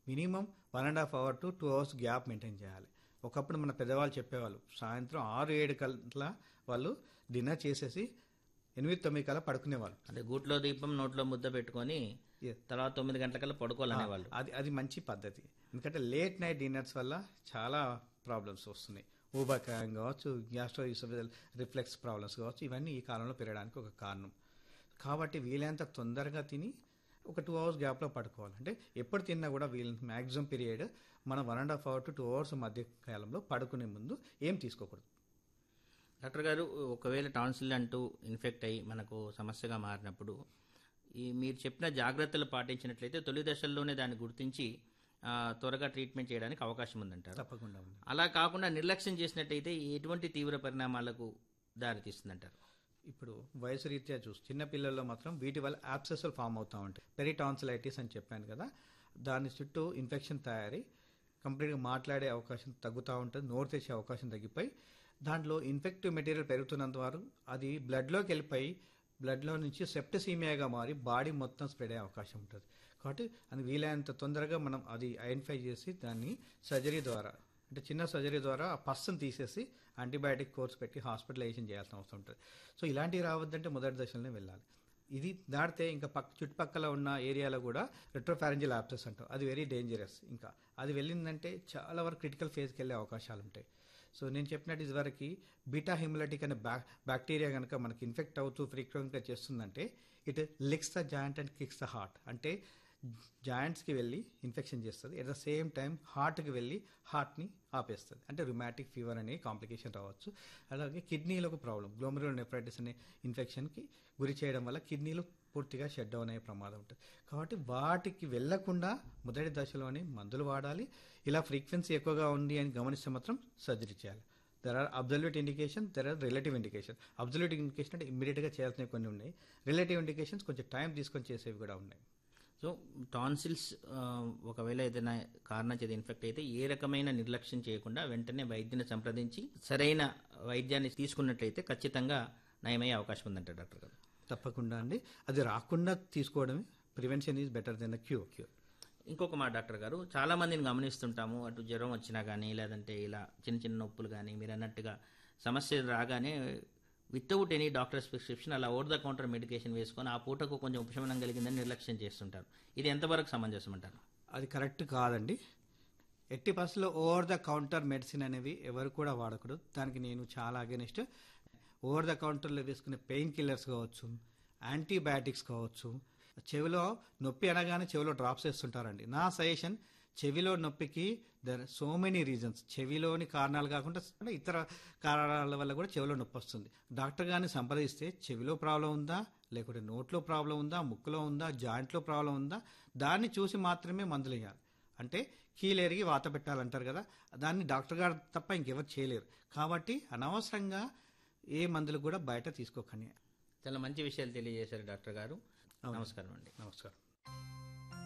Minimum one and half hour to two hours gap maintain చేయాలి ఒకప్పుడు మన పెద్దవాళ్ళు చెప్పేవాళ్ళు సాయంత్రం ఆరు ఏడు కల్లా వాళ్ళు డిన్నర్ చేసేసి ఎనిమిది తొమ్మిది కల్లా పడుకునేవాళ్ళు అంటే గూట్లో దీపం నోట్లో ముద్ద పెట్టుకొని Yes. తర్వాత తొమ్మిది గంటలకల్లా పడుకోవాలనేవాళ్ళు అది అది మంచి పద్ధతి ఎందుకంటే లేట్ నైట్ డిన్నర్స్ వల్ల చాలా ప్రాబ్లమ్స్ వస్తున్నాయి ఊబకాయం కావచ్చు గ్యాస్ట్రో రిఫ్లెక్స్ ప్రాబ్లమ్స్ కావచ్చు ఇవన్నీ ఈ కాలంలో పెరగడానికి ఒక కారణం కాబట్టి వీలైనంత తొందరగా తిని ఒక టూ అవర్స్ గ్యాప్లో పడుకోవాలి అంటే ఎప్పుడు తిన్నా కూడా వీళ్ళ మ్యాక్సిమం పీరియడ్ మనం one and half hour to two hours మధ్య కాలంలో పడుకునే ముందు ఏం తీసుకోకూడదు డాక్టర్ గారు ఒకవేళ టాన్సిల్ అంటూ ఇన్ఫెక్ట్ అయ్యి మనకు సమస్యగా మారినప్పుడు ఈ మీరు చెప్పిన జాగ్రత్తలు పాటించినట్లయితే తొలి దశల్లోనే దాన్ని గుర్తించి ఆ, త్వరగా ట్రీట్మెంట్ చేయడానికి అవకాశం ఉందంటారు తప్పకుండా ఉంది అలా కాకుండా నిర్లక్ష్యం చేసినట్టయితే ఎటువంటి తీవ్ర పరిణామాలకు దారితీస్తుందంటారు ఇప్పుడు వయసు రీత్యా చూసి చిన్న పిల్లల్లో మాత్రం వీటి వల్ల యాప్సెస్లు ఫామ్ అవుతూ ఉంటాయి పెరిటాన్సిలైటిస్ అని చెప్పాను కదా దాని చుట్టూ ఇన్ఫెక్షన్ తయారై కంప్లీట్గా మాట్లాడే అవకాశం తగ్గుతూ ఉంటుంది నోరు తెచ్చే అవకాశం తగ్గిపోయి దాంట్లో ఇన్ఫెక్టివ్ మెటీరియల్ పెరుగుతున్నంత వరకు అది బ్లడ్లోకి వెళ్ళిపోయి బ్లడ్లో నుంచి సెప్టసీమియాగా మారి బాడీ మొత్తం స్ప్రెడ్ అయ్యే అవకాశం ఉంటుంది కాబట్టి అది వీలైనంత తొందరగా మనం అది ఐడెంటిఫై చేసి దాన్ని సర్జరీ ద్వారా అంటే చిన్న సర్జరీ ద్వారా ఆ పస్సును తీసేసి యాంటీబయాటిక్ కోర్స్ పెట్టి హాస్పిటలైజేషన్ చేయాల్సిన అవసరం ఉంటుంది సో ఇలాంటివి రావద్దంటే మొదటి దశలోనే వెళ్ళాలి ఇది దాటితే ఇంకా పక్క చుట్టుపక్కల ఉన్న ఏరియాలో కూడా రెట్రోఫారెంజియల్ యాప్సెస్ అంటాం అది వెరీ డేంజరస్ ఇంకా అది వెళ్ళిందంటే చాలా వరకు క్రిటికల్ ఫేజ్కి వెళ్ళే అవకాశాలు ఉంటాయి సో నేను చెప్పినట్టు ఇదివరకు బీటా హిమలటిక్ అనే బ్యా బ్యాక్టీరియా కనుక మనకి ఇన్ఫెక్ట్ అవుతూ ఫ్రీక్వెంట్గా చేస్తుందంటే it licks the joint and kicks the heart అంటే జాయింట్స్కి వెళ్ళి ఇన్ఫెక్షన్ చేస్తుంది ఎట్ ద సేమ్ టైం హార్ట్కి వెళ్ళి హార్ట్ని ఆపేస్తుంది అంటే రుమాటిక్ ఫీవర్ అనే కాంప్లికేషన్ రావచ్చు అలాగే కిడ్నీలో ఒక ప్రాబ్లం గ్లోమరులో నెఫ్రైటిస్ అనే ఇన్ఫెక్షన్కి గురి చేయడం వల్ల కిడ్నీలు పూర్తిగా షట్ డౌన్ అయ్యే ప్రమాదం ఉంటుంది కాబట్టి వాటికి వెళ్లకుండా మొదటి దశలోనే మందులు వాడాలి ఇలా ఫ్రీక్వెన్సీ ఎక్కువగా ఉంది అని గమనిస్తే మాత్రం సర్జరీ చేయాలి there are absolute indication there are relative indication absolute indication అంటే ఇమ్మీడియట్గా చేయాల్సినవి కొన్ని ఉన్నాయి రిలేటివ్ ఇండికేషన్స్ కొంచెం టైం తీసుకొని చేసేవి కూడా ఉన్నాయి సో టాన్సిల్స్ ఆ, ఒకవేళ ఏదైనా కారణం చేత ఇన్ఫెక్ట్ అయితే ఏ రకమైన నిర్లక్ష్యం చేయకుండా వెంటనే వైద్యుని సంప్రదించి సరైన వైద్యాన్ని తీసుకున్నట్లయితే ఖచ్చితంగా నయమయ్యే అవకాశం ఉందంటారు డాక్టర్ గారు తప్పకుండా అండి అది రాకుండా తీసుకోవడమే prevention is better than the cure cure ఇంకొక మా డాక్టర్ గారు చాలా మందిని గమనిస్తుంటాము అటు జ్వరం వచ్చినా కానీ లేదంటే ఇలా చిన్న చిన్న నొప్పులు కానీ మీరు అన్నట్టుగా సమస్య రాగానే వితౌట్ ఎనీ డాక్టర్స్ ప్రిస్క్రిప్షన్ అలా ఓవర్ ద కౌంటర్ మెడికేషన్ వేసుకొని ఆ పూటకు కొంచెం ఉపశమనం కలిగిందని నిర్లక్ష్యం చేస్తుంటారు ఇది ఎంతవరకు సమంజసం అంటారు అది కరెక్ట్ కాదండి ఎట్టి పరిస్థితుల్లో ఓవర్ ద కౌంటర్ మెడిసిన్ అనేవి ఎవరు కూడా వాడకూడదు దానికి నేను చాలా అగెనిస్ట్ ఓవర్ ద కౌంటర్లో వేసుకునే పెయిన్ కిల్లర్స్ కావచ్చు యాంటీబయాటిక్స్ కావచ్చు చెవిలో నొప్పి అనగానే చెవిలో డ్రాప్స్ వేస్తుంటారండి నా సజెషన్ చెవిలో నొప్పికి దర్ సో మెనీ రీజన్స్ చెవిలోని కారణాలు కాకుండా ఇతర కారణాల వల్ల కూడా చెవిలో నొప్పి వస్తుంది డాక్టర్ గారిని సంప్రదిస్తే చెవిలో ప్రాబ్లం ఉందా లేకుంటే నోట్లో ప్రాబ్లం ఉందా ముక్కులో ఉందా జాయింట్లో ప్రాబ్లం ఉందా దాన్ని చూసి మాత్రమే మందులు వేయాలి అంటే కీలేరిగి వాత పెట్టాలంటారు కదా దాన్ని డాక్టర్ గారు తప్ప ఇంకెవరు చేయలేరు కాబట్టి అనవసరంగా ఏ మందులు కూడా బయట తీసుకోకండి చాలా మంచి విషయాలు తెలియజేశారు డాక్టర్ గారు నమస్కారం అండి నమస్కారం